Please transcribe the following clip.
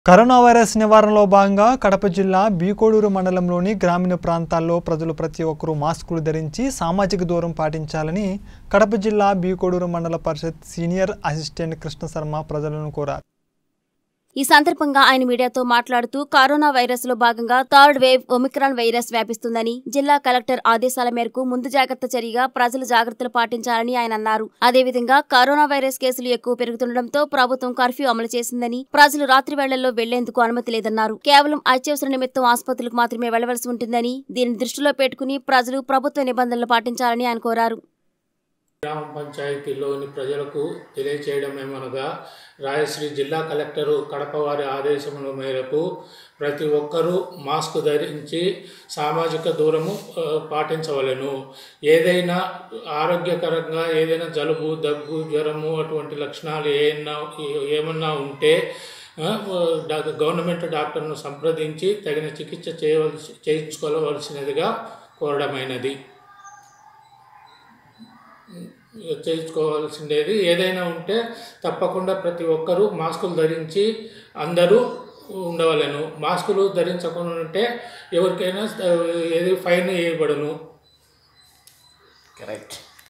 corona virus నివారణలో భాగంగా కడప జిల్లా బీకోడూరు మండలంలోని గ్రామీణ ప్రాంతాల్లో ప్రజలు ప్రతి ఒక్కరూ మాస్కులు ధరించి సామాజిక దూరం పాటించాలని కడప జిల్లా బీకోడూరు మండల పరిషత్ సీనియర్ అసిస్టెంట్ కృష్ణ శర్మ ప్రజలను కోరారు ఈ సందర్భంగా ఆయన మీడియాతో మాట్లాడుతూ కరోనా వైరస్ లో భాగంగా థర్డ్ వేవ్ ఒమిక్రాన్ వైరస్ వ్యాపిస్తుందని జిల్లా కలెక్టర్ ఆదేశాల మేరకు ముందు జాగ్రత్త చర్యగా ప్రజలు జాగ్రత్తలు పాటించాలని ఆయన అన్నారు అదేవిధంగా కరోనా వైరస్ కేసులు ఎక్కువ పెరుగుతుండటంతో ప్రభుత్వం కర్ఫ్యూ అమలు చేసిందని ప్రజలు రాత్రి వేళల్లో వెళ్లేందుకు అనుమతి లేదన్నారు కేవలం అత్యవసర నిమిత్తం ఆసుపత్రులకు మాత్రమే వెళ్లవలసి ఉంటుందని దీన్ని దృష్టిలో పెట్టుకుని ప్రజలు ప్రభుత్వ నిబంధనలు పాటించాలని ఆయన కోరారు గ్రామ పంచాయతీలోని ప్రజలకు తెలియచేయడం ఏమనగా రాయశ్రీ జిల్లా కలెక్టరు కడప వారి ఆదేశముల మేరకు ప్రతి ఒక్కరూ మాస్క్ ధరించి సామాజిక దూరము ఆ, పాటించవలెను ఏదైనా ఆరోగ్యకరంగా ఏదైనా జలుబు దగ్గు జ్వరము అటువంటి లక్షణాలు ఏమన్నా ఏమన్నా ఉంటే ఆ, డా- గవర్నమెంట్ డాక్టర్ను సంప్రదించి తగిన చికిత్స చేయవలసి చేయించుకోవలసినదిగా కోరడమైనది చేయించుకోవాల్సిండేది ఏదైనా ఉంటే తప్పకుండా ప్రతి ఒక్కరూ మాస్కులు ధరించి అందరూ ఉండవలను మాస్కులు ధరించకుండా ఉంటే ఎవరికైనా ఆ, ఏది ఫైన్ వేయబడును కరెక్ట్